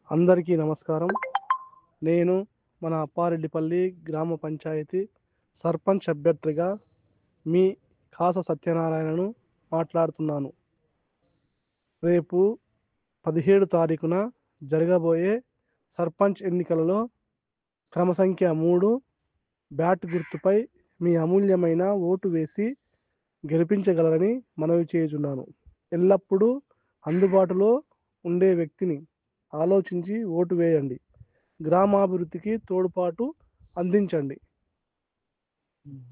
అందరికీ నమస్కారం నేను మన అప్పారెడ్డిపల్లి గ్రామ పంచాయతీ సర్పంచ్ అభ్యర్థిగా మీ కాస సత్యనారాయణను మాట్లాడుతున్నాను రేపు పదిహేడు తారీఖున జరగబోయే సర్పంచ్ ఎన్నికలలో క్రమ సంఖ్య మూడు బ్యాట్ గుర్తుపై మీ అమూల్యమైన ఓటు వేసి గెలిపించగలరని మనవి చేయుచున్నాను ఎల్లప్పుడూ అందుబాటులో ఉండే వ్యక్తిని ఆలోచించి ఓటు వేయండి గ్రామాభివృద్ధికి తోడ్పాటు అందించండి